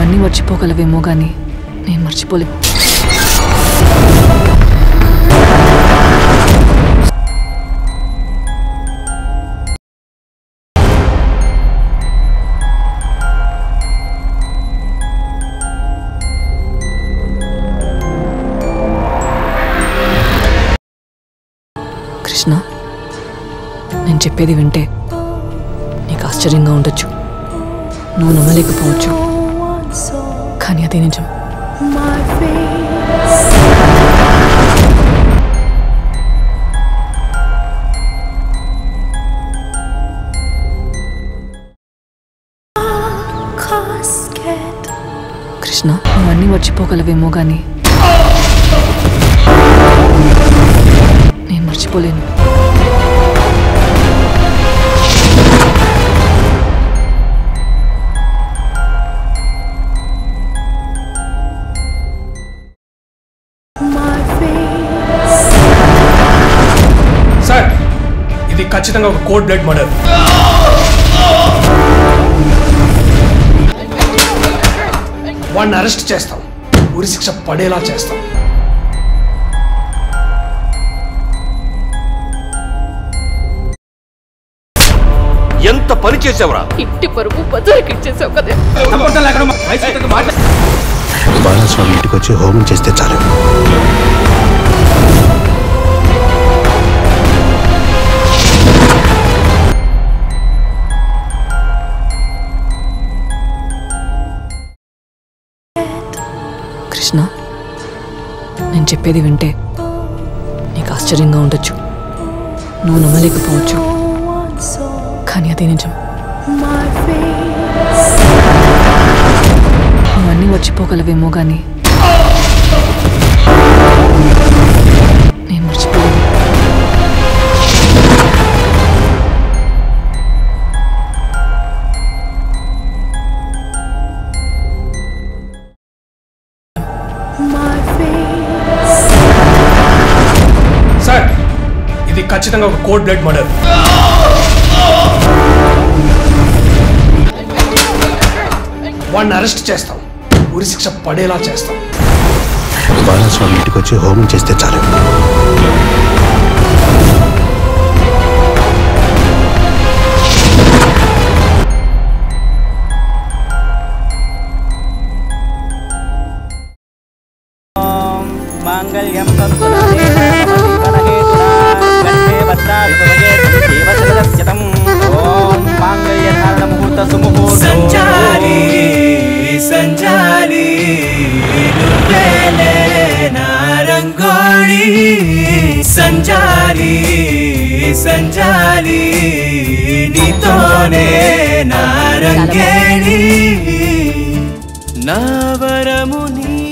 నువ్వన్నీ మర్చిపోగలవేమో గాని నేను మర్చిపోలే కృష్ణ నేను చెప్పేది వింటే నీకు ఆశ్చర్యంగా ఉండొచ్చు నువ్వు నమ్మలేకపోవచ్చు కానీ అది నిజం కృష్ణ నువ్వన్నీ మర్చిపోగలవేమో గాని నేను మర్చిపోలేను సార్ ఇది ఖచ్చితంగా ఒక కోడ్ బ్లడ్ మర్డర్ వాడిని అరెస్ట్ చేస్తాం ఉరి శిక్ష పడేలా చేస్తాం ఎంత పని చేసావురా ఇంటి పరుగు బజార్కి ఇచ్చేసావు కదా బాలస్వామి ఇంటికి వచ్చి హోమం చేస్తే చాలు కృష్ణ నేను చెప్పేది వింటే నీకు ఆశ్చర్యంగా ఉండొచ్చు నువ్వు నమ్మలేకపోవచ్చు కానీ అది నిజం నువ్వన్నీ మర్చిపోగలవేమో గాని నేను మర్చిపోలేను సార్ ఇది ఖచ్చితంగా ఒక కోడ్ బ్లడ్ మర్డర్ వాడిని అరెస్ట్ చేస్తాం ఉరి శిక్ష పడేలా చేస్తాం బాలస్వామి ఇంటికి వచ్చి హోమం చేస్తే చాలు మాంగళ్యం తత్తునహేతునా కంఠే భద్రాసుభగే దేవశతం ఓం మాంగళ్యధారణ ముహూర్త సుముహూర్త సంచారి సంచారి నువ్వేలే నారంగోళి సంచారి సంచారి నీతోనే నారంగేళి నా వరము నీ